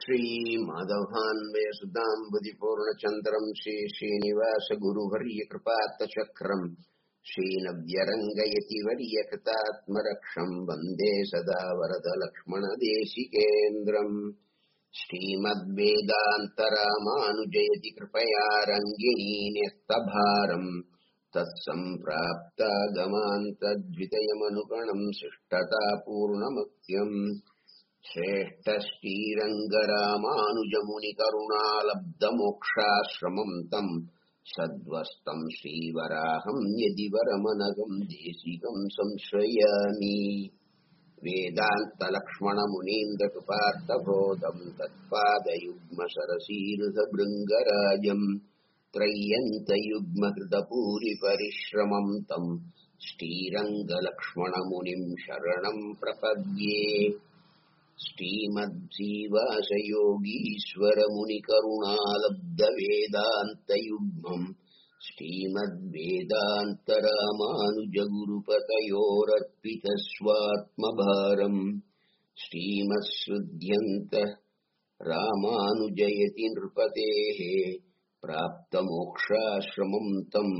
श्रीमाधवान्वयसुताम्बुदिपूर्णचन्द्रम् श्रीश्रीनिवासगुरुवर्यकृपात्तचक्रम् श्रीनव्यरङ्गयति वर्यकृतात्मरक्षम् वन्दे सदा वरदलक्ष्मणदेशिकेन्द्रम् श्रीमद्वेदान्तरामानुजयति कृपया रङ्गिणी न्यस्तभारम् तत्सम्प्राप्तागमान्तद्वितयमनुगणम् शिष्टतापूर्णमत्यम् श्रेष्ठश्रीरङ्गरामानुजमुनिकरुणालब्धमोक्षाश्रमम् तम् सद्वस्तम् श्रीवराहम् यदि वरमनगम् देशिकम् संश्रयामि वेदान्तलक्ष्मणमुनीन्द्रकृपार्थबोधम् तत्पादयुग्मसरसीरुधभृङ्गराजम् त्रय्यन्तयुग्मकृतपूरिपरिश्रमम् तम् श्रीरङ्गलक्ष्मणमुनिम् शरणम् प्रपद्ये श्रीमद्जीवासयोगीश्वरमुनिकरुणालब्धवेदान्तयुग्मम् श्रीमद्वेदान्तरामानुजगुरुपतयोरर्पितस्वात्मभारम् श्रीमत्सृध्यन्त रामानुजयति नृपतेः प्राप्तमोक्षाश्रमम् तम्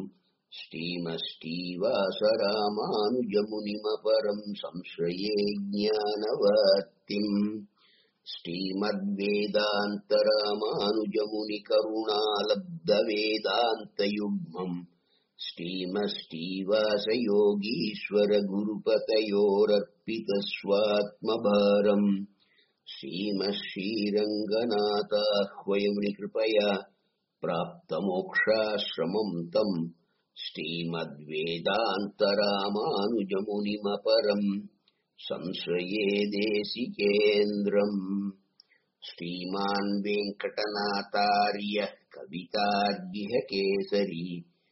श्रीमष्टीवासरामानुजमुनिमपरम् संश्रये ज्ञानवर्तिम् श्रीमद्वेदान्तरामानुजमुनिकरुणालब्धवेदान्तयुग्मम् श्रीमष्टीवासयोगीश्वरगुरुपतयोरर्पितस्वात्मभारम् श्रीमश्रीरङ्गनाथाह्वयमुनिकृपया प्राप्तमोक्षाश्रमम् तम् श्रीमद्वेदान्तरामानुजमुनिमपरम् संश्रये देशिकेन्द्रम् श्रीमान् वेङ्कटनाथार्यः कवितार्यः केसरी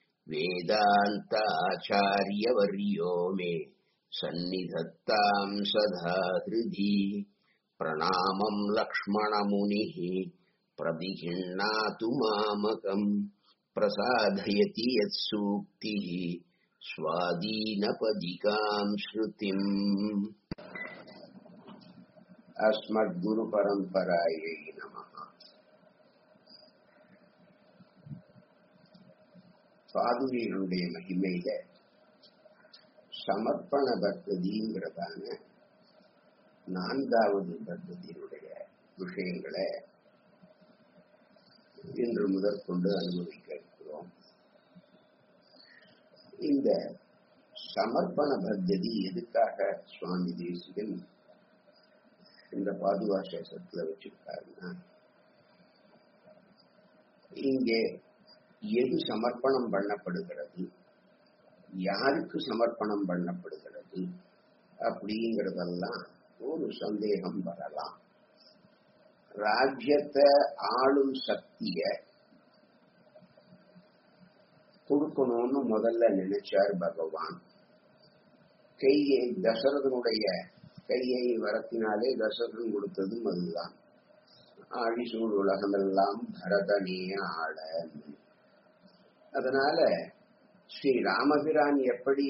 वेदान्ताचार्यवर्यो मे सन्निधत्ताम् सदा हृदि प्रणामम् लक्ष्मणमुनिः प्रतिगृह्णातु मामकम् प्रसादयति यत्सूक्तिः स्वादीनपदिकाम् श्रुतिम् अस्मद्गुरुपरम्परायै नमः பாதுகையினுடைய மகிமையில சமர்ப்பண பக்திங்கிறதான நான்காவது பக்தியினுடைய விஷயங்களை இன்று முதற்கொண்டு அனுபவிக்க இருக்கிறோம் இந்த சமர்ப்பண பத்ததி எதுக்காக சுவாமி தேசிகன் இந்த பாதுகா சேஷத்துல வச்சிருக்காருன்னா இங்கே எது சமர்ப்பணம் பண்ணப்படுகிறது யாருக்கு சமர்ப்பணம் பண்ணப்படுகிறது அப்படிங்கறதெல்லாம் ஒரு சந்தேகம் வரலாம் ராஜ்யத்தை ஆளும் சக்திய கொடுக்கணும்னு முதல்ல நினைச்சார் பகவான் கையை தசரதனுடைய கையை வரத்தினாலே தசரதன் கொடுத்ததும் அதுதான் ஆழிசூழ் உலகமெல்லாம் பரதனே ஆள அதனால ஸ்ரீ ராமபிரான் எப்படி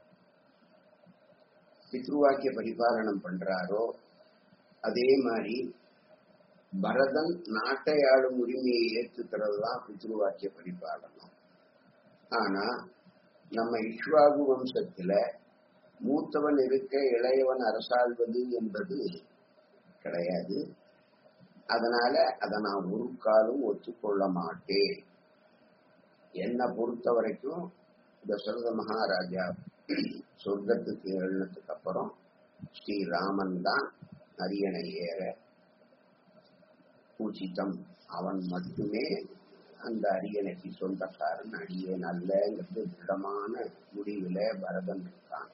பித்ருவாக்கிய பரிபாலனம் பண்றாரோ அதே மாதிரி பரதன் நாட்டை ஆளும் உரிமையை ஏற்றுக்கிறதுதான் பித்ருவாக்கிய பரிபாலனம் ஆனா நம்ம இஷ்வாகு வம்சத்துல மூத்தவன் இருக்க இளையவன் அரசாள்வது என்பது கிடையாது அதனால அதை நான் ஒரு காலம் ஒத்துக்கொள்ள மாட்டேன் என்னை பொறுத்த வரைக்கும் தசரத மகாராஜா சொர்க்கத்துக்கு எழுனதுக்கு அப்புறம் ஸ்ரீராமன் தான் அரியணை ஏற பூச்சித்தம் அவன் மட்டுமே அந்த அரியணைக்கு சொந்தக்காரன் அடியே நல்லங்கிறது திடமான முடிவுல பரதன் இருக்கான்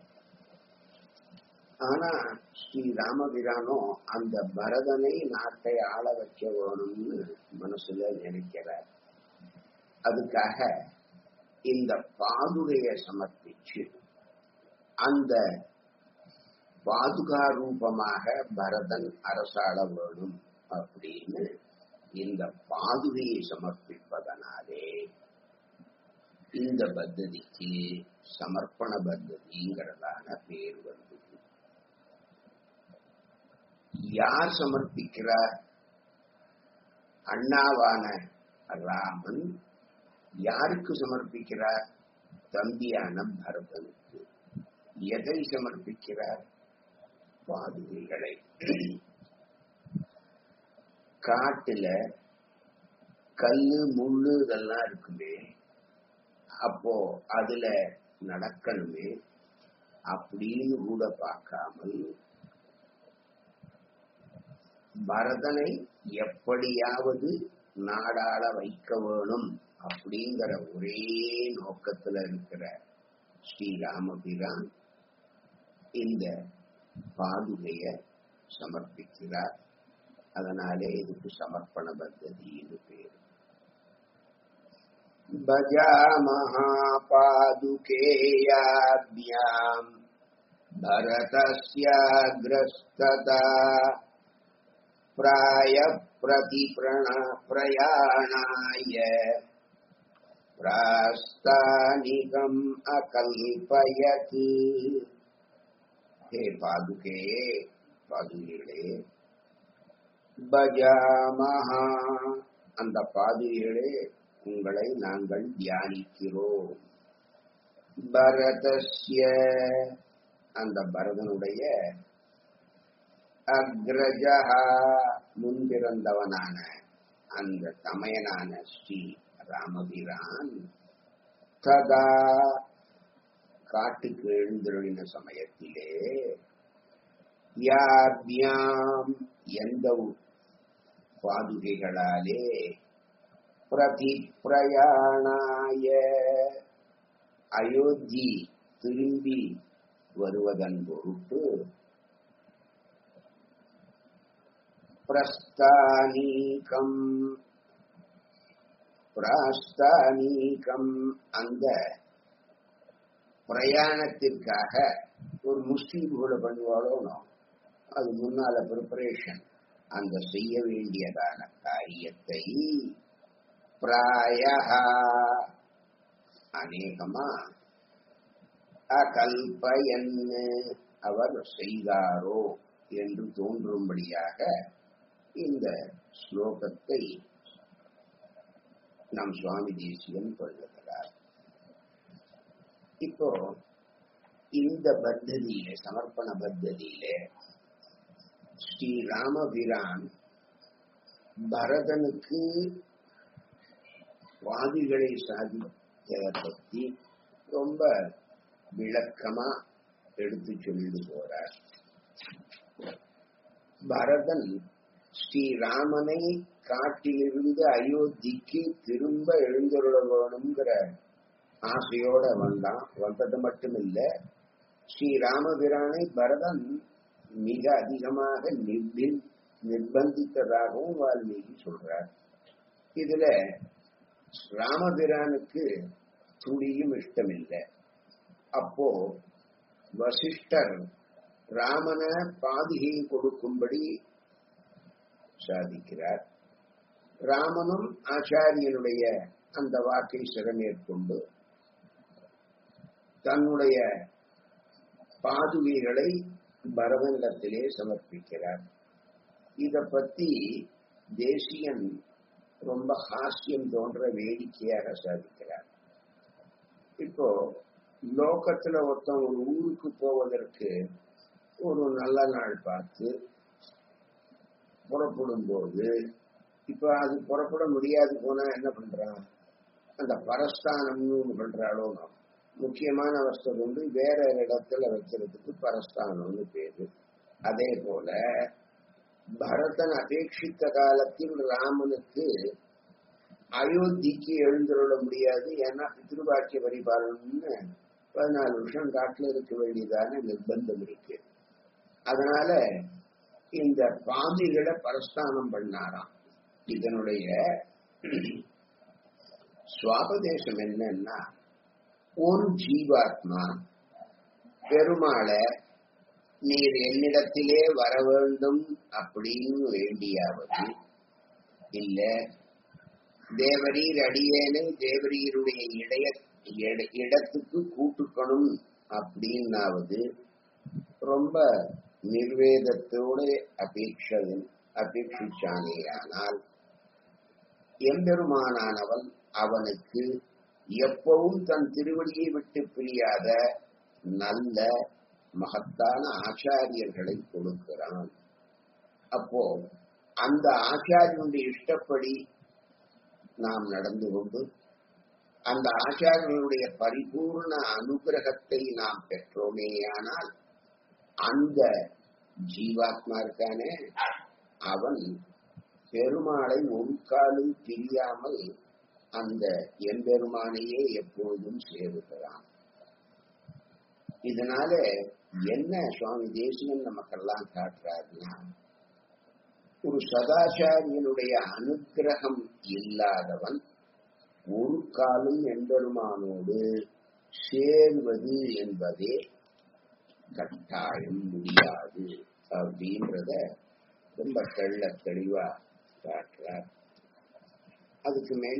ஆனா ஸ்ரீ ராமபிரானோ அந்த பரதனை நாட்டை ஆள வைக்க வேணும்னு மனசுல நினைக்கிறார் அதுக்காக இந்த பாதுகையை சமர்ப்பிச்சு அந்த பாதுகா ரூபமாக பரதன் அரசாள வேணும் அப்படின்னு இந்த பாதுகையை சமர்ப்பிப்பதனாலே இந்த பத்ததிக்கு சமர்ப்பண பத்ததிங்கிறதான பேர் வந்தது யார் சமர்ப்பிக்கிறார் அண்ணாவான ராமன் யாருக்கு சமர்ப்பிக்கிறார் தம்பியான பரதனுக்கு எதை சமர்ப்பிக்கிறார் பாதுகைகளை காட்டுல கல்லு முள்ளு இதெல்லாம் இருக்குமே அப்போ அதுல நடக்கணுமே அப்படின்னு கூட பார்க்காமல் பரதனை எப்படியாவது நாடாள வைக்க வேணும் அப்படிங்கிற ஒரே நோக்கத்துல இருக்கிற ஸ்ரீராமபிரான் இந்த பாதுகைய சமர்ப்பிக்கிறார் அதனாலே இதுக்கு சமர்ப்பண பத்ததின்னு பேரு भजामहापादुकेयाभ्याम् भरतस्याग्रस्तता प्रायप्रतिप्रण प्रयाणाय प्रास्तानिकम् अकल्पयत् हे पादुके பாதுகைகளே பஜாமஹா அந்த பாதுகைகளே உங்களை நாங்கள் தியானிக்கிறோம் பரதஸ்ய அந்த பரதனுடைய அக்ரஜா முன்பிறந்தவனான அந்த தமையனான ஸ்ரீ ராமபிரான் ததா காட்டுக்கு எழுந்தருளின சமயத்திலே யாபியாம் எந்த பாதுகைகளாலே பிரதி பிரயாணாய அயோத்தி திரும்பி வருவதன் பொருட்டு பிரஸ்தானீகம் பிராஸ்தானீகம் அந்த பிரயாணத்திற்காக ஒரு முஸ்லீம் கூட பண்ணுவாளோ அது முன்னால ப்ரிப்பரேஷன் அந்த செய்ய வேண்டியதான காரியத்தை பிராய அநேகமா அகல்பயன் அவர் செய்தாரோ என்று தோன்றும்படியாக இந்த ஸ்லோகத்தை நம் சுவாமி தேசியன் கொள்ளுகிறார் இப்போ இந்த பத்ததியிலே சமர்ப்பண பத்ததியிலே ஸ்ரீ ராமபிரான் பரதனுக்கு வாதிகளை சாதித்ததை பத்தி ரொம்ப விளக்கமா எடுத்து சொல்லிட்டு போறார் பரதன் ஸ்ரீராமனை காட்டிலிருந்து அயோத்திக்கு திரும்ப எழுந்தருள வேணுங்கிற ஆசையோட வந்தான் வந்தது மட்டுமில்ல ஸ்ரீராமபிரானை பரதன் மிக அதிகமாக நிர்பி நிர்பந்தித்ததாகவும் வால்மீகி சொல்றார் இதுல ராமபிரானுக்கு துளியும் இஷ்டமில்லை அப்போ வசிஷ்டர் ராமன பாதுகையை கொடுக்கும்படி சாதிக்கிறார் ராமனும் ஆச்சாரியனுடைய அந்த வாக்கை சிறமேற்கொண்டு தன்னுடைய பாதுகைகளை பரதனிடத்திலே சமர்ப்பிக்கிறார் இத பத்தி தேசியன் ரொம்ப ஹாஸ்யம் தோன்ற வேடிக்கையாக சாதிக்கிறார் இப்போ லோகத்துல ஒருத்தன் ஒரு ஊருக்கு போவதற்கு ஒரு நல்ல நாள் பார்த்து புறப்படும் போது இப்ப அது புறப்பட முடியாது போனா என்ன பண்றான் அந்த பரஸ்தானம்னு ஒண்ணு பண்றாளோ முக்கியமான வஸ்து கொண்டு வேற இடத்துல வைக்கிறதுக்கு பரஸ்தானம்னு பேரு அதே போல பரதன் அபேட்சித்த காலத்தில் ராமனுக்கு அயோத்திக்கு எழுந்துள்ள முடியாது ஏன்னா பித்ருபாக்கிய பரிபாலனம்னு பதினாலு வருஷம் காட்டுல இருக்க வேண்டியதான நிர்பந்தம் இருக்கு அதனால இந்த பாம்பிகளை பரஸ்தானம் பண்ணாராம் இதனுடைய சுவாபதேசம் என்னன்னா ஒரு ஜீவாத்மா பெருமாளை நீர் என்னிடத்திலே வர வேண்டும் அப்படின்னு வேண்டியாவது இல்ல தேவரீர் அடியேனை தேவரீருடைய இடைய இட- இடத்துக்கு கூட்டுக்கணும் அப்படின்னாவது ரொம்ப நிர்வேதத்தோடு அபேட்ச அபேட்சிச்சானேயானால் எம்பெருமானானவன் அவனுக்கு எப்பவும் தன் திருவடியை விட்டு பிரியாத நல்ல மகத்தான ஆச்சாரியர்களை கொடுக்கிறான் அப்போ அந்த ஆச்சாரியனுடைய இஷ்டப்படி நாம் நடந்து கொண்டு அந்த ஆச்சாரியர்களுடைய பரிபூர்ண அனுகிரகத்தை நாம் பெற்றோமேயானால் அந்த ஜீவாத்மா இருக்கானே அவன் பெருமாளை ஒரு காலும் பிரியாமல் அந்த எம்பெருமானையே எப்பொழுதும் சேருகிறான் இதனால என்ன சுவாமி தேசியம் நமக்கெல்லாம் காட்டுறாருன்னா ஒரு சதாச்சாரியனுடைய அனுகிரகம் இல்லாதவன் ஒரு காலம் எம்பெருமானோடு சேர்வது என்பதே கட்டாயம் முடியாது அப்படின்றத ரொம்ப தெள்ள தெளிவா காட்டுறார் அதுக்கு மேல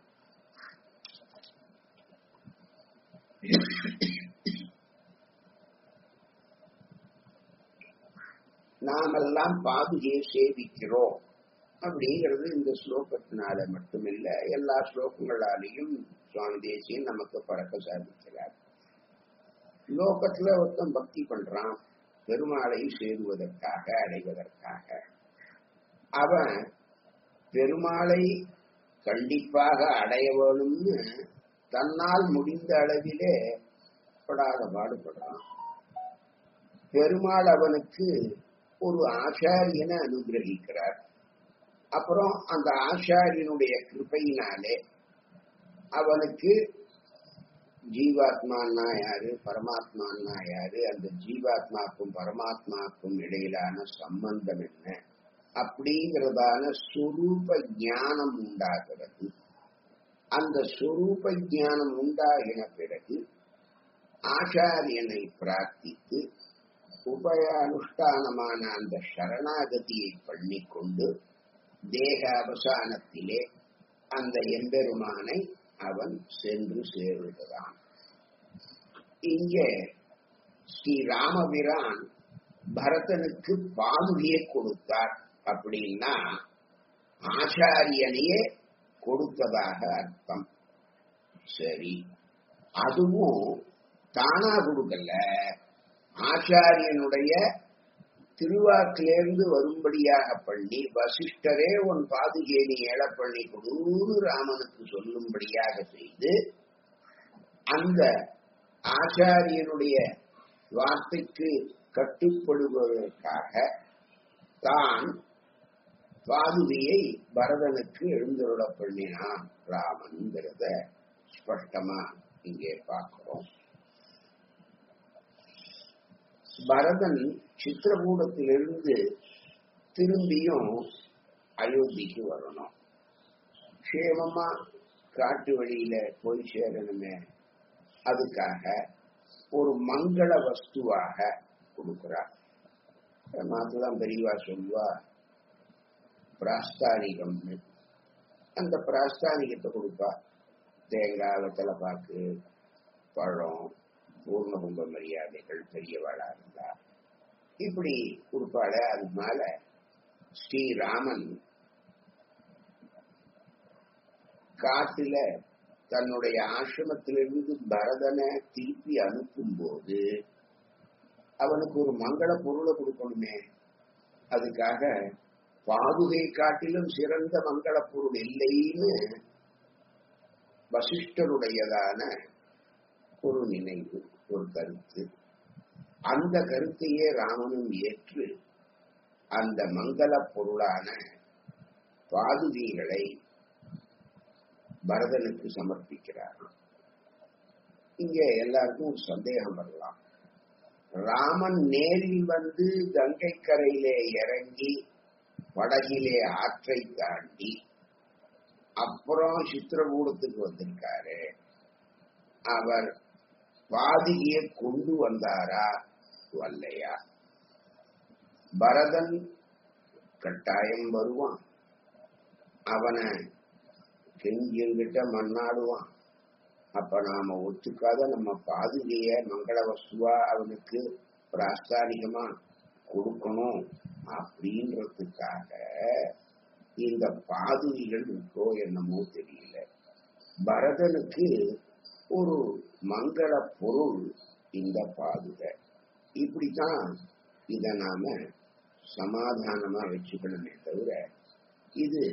நாமெல்லாம் பாதுகையை சேவிக்கிறோம் அப்படிங்கிறது இந்த ஸ்லோகத்தினால மட்டுமில்ல எல்லா ஸ்லோகங்களாலையும் சுவாமி தேசியம் நமக்கு பழக்க சாதிக்கிறார் லோகத்துல ஒருத்தன் பக்தி பண்றான் பெருமாளை சேருவதற்காக அடைவதற்காக அவன் பெருமாளை கண்டிப்பாக அடைய வேணும்னு தன்னால் முடிந்த அளவிலே படாத பாடுபடுறான் பெருமாள் அவனுக்கு ஒரு ஆச்சாரியனை அனுகிரகிக்கிறார் அப்புறம் அந்த ஆச்சாரியனுடைய கிருப்பையினாலே அவனுக்கு ஜீவாத்மான்னா யாரு பரமாத்மான்னா யாரு அந்த ஜீவாத்மாக்கும் பரமாத்மாக்கும் இடையிலான சம்பந்தம் என்ன அப்படிங்கிறதான சுரூப ஞானம் உண்டாகிறது அந்த சுரூப ஞானம் உண்டாகின பிறகு ஆச்சாரியனை பிரார்த்தித்து உபய அனுஷ்டானமான அந்த சரணாகதியை பண்ணிக்கொண்டு தேக அவசானத்திலே அந்த எம்பெருமானை அவன் சென்று சேருகிறான் இங்கே ஸ்ரீ ராமபிரான் பரதனுக்கு பாதுகையை கொடுத்தார் அப்படின்னா ஆச்சாரியனையே கொடுத்ததாக அர்த்தம் சரி அதுவும் தானா கொடுக்கல ஆச்சாரியனுடைய திருவாக்கிலிருந்து வரும்படியாக பண்ணி வசிஷ்டரே உன் பாதுகையை நீ ஏழ பண்ணி கொடுன்னு ராமனுக்கு சொல்லும்படியாக செய்து அந்த ஆச்சாரியனுடைய வார்த்தைக்கு கட்டுப்படுவதற்காக தான் பாதுகையை பரதனுக்கு எழுந்தருள பண்ணினான் ராமன்கிறத ஸ்பஷ்டமா இங்கே பார்க்கிறோம் பரதன் சித்திரகூடத்திலிருந்து திரும்பியும் அயோத்திக்கு வரணும் க்ஷேமமா காட்டு வழியில போய் சேரணுமே அதுக்காக ஒரு மங்கள வஸ்துவாக கொடுக்கிறார் மாத்தெல்லாம் பெரியவா சொல்லுவா பிராஸ்தானிகம்னு அந்த பிராஸ்தானிகத்தை கொடுப்பா தேங்காய் வெத்தலை பாக்கு பழம் பூர்ண கும்ப மரியாதைகள் பெரியவாளா இருந்தா இப்படி கொடுப்பாள அது மேல ஸ்ரீராமன் காட்டுல தன்னுடைய ஆசிரமத்திலிருந்து பரதனை திருப்பி அனுப்பும் போது அவனுக்கு ஒரு மங்கள பொருளை கொடுக்கணுமே அதுக்காக பாதுகை காட்டிலும் சிறந்த மங்கள பொருள் இல்லைன்னு வசிஷ்டருடையதான ஒரு நினைவு ஒரு கருத்து அந்த கருத்தையே ராமனும் ஏற்று அந்த மங்கள பொருளான பாதுகைகளை பரதனுக்கு சமர்ப்பிக்கிறார் இங்க எல்லாருக்கும் ஒரு சந்தேகம் வரலாம் ராமன் நேரில் வந்து கங்கை கரையிலே இறங்கி படகிலே ஆற்றை தாண்டி அப்புறம் சித்திரகூடத்துக்கு வந்திருக்காரு அவர் பாதிகையை கொண்டு வந்தாரா வரலையா பரதன் கட்டாயம் வருவான் அவனை கெஞ்சியங்கிட்ட மண்ணாடுவான் அப்ப நாம ஒத்துக்காத நம்ம பாதுகைய மங்கள வஸ்துவா அவனுக்கு பிராஸ்தானிகமா கொடுக்கணும் அப்படின்றதுக்காக இந்த பாதுகைகள் இருக்கோ என்னமோ தெரியல பரதனுக்கு ஒரு மங்கள பொருள் இந்த பாதுகை இப்படித்தான் இத நாம சமாதானமா வச்சுக்கணுமே தவிர இது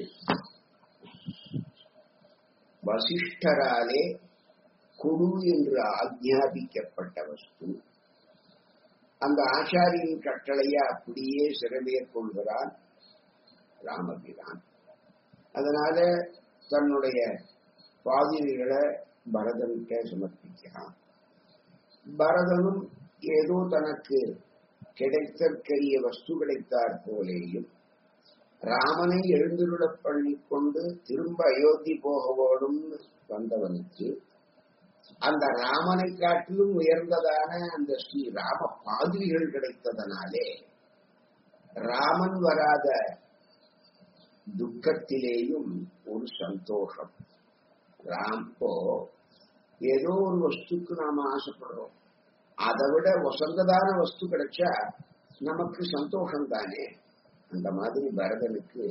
வசிஷ்டராலே குடு என்று ஆக்ஞாபிக்கப்பட்ட வஸ்து அந்த ஆச்சாரியின் கட்டளையை அப்படியே சிறமேற்கொள்கிறான் ராமபிரான் அதனால தன்னுடைய பாதிரிகளை பரதன்கிட்ட சமர்ப்பிக்கிறான் பரதனும் ஏதோ தனக்கு கிடைத்தற்கரிய வஸ்து கிடைத்தாற் போலேயும் ராமனை எழுந்துருள பண்ணி கொண்டு திரும்ப அயோத்தி போக வேணும் வந்தவனுக்கு அந்த ராமனை காட்டிலும் உயர்ந்ததான அந்த ஸ்ரீ ராம பாதிரிகள் கிடைத்ததனாலே ராமன் வராத துக்கத்திலேயும் ஒரு சந்தோஷம் ராம்போ ஏதோ ஒரு வஸ்துக்கு நாம ஆசைப்படுறோம் அதை விட வசந்ததான வஸ்து கிடைச்சா நமக்கு சந்தோஷம் தானே அந்த மாதிரி பரதனுக்கு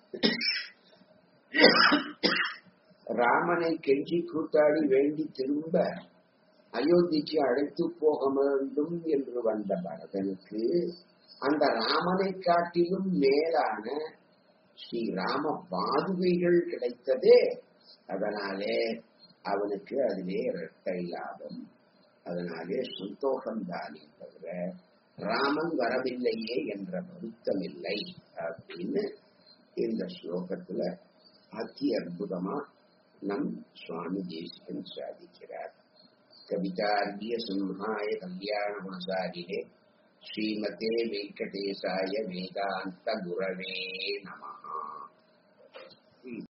ராமனை கெஞ்சி கூத்தாடி வேண்டி திரும்ப அயோத்திக்கு அழைத்து போக வேண்டும் என்று வந்த பரதனுக்கு அந்த ராமனை காட்டிலும் மேலான ஸ்ரீராம பாதுகைகள் கிடைத்ததே அதனாலே அவனுக்கு அதிலே இரட்டை லாபம் அதனாலே சந்தோஷம் தானே தவிர ராமன் வரவில்லையே என்ற வருத்தம் இல்லை அப்படின்னு இந்த ஸ்லோகத்துல அதி அற்புதமா நம் சுவாமி தேசிகன் சாதிக்கிறார் கவிதார்கிய சிம்ஹாய கல்யாணமாசாரிலே ஸ்ரீமதே வெங்கடேசாய வேதாந்த குரவே நமஹா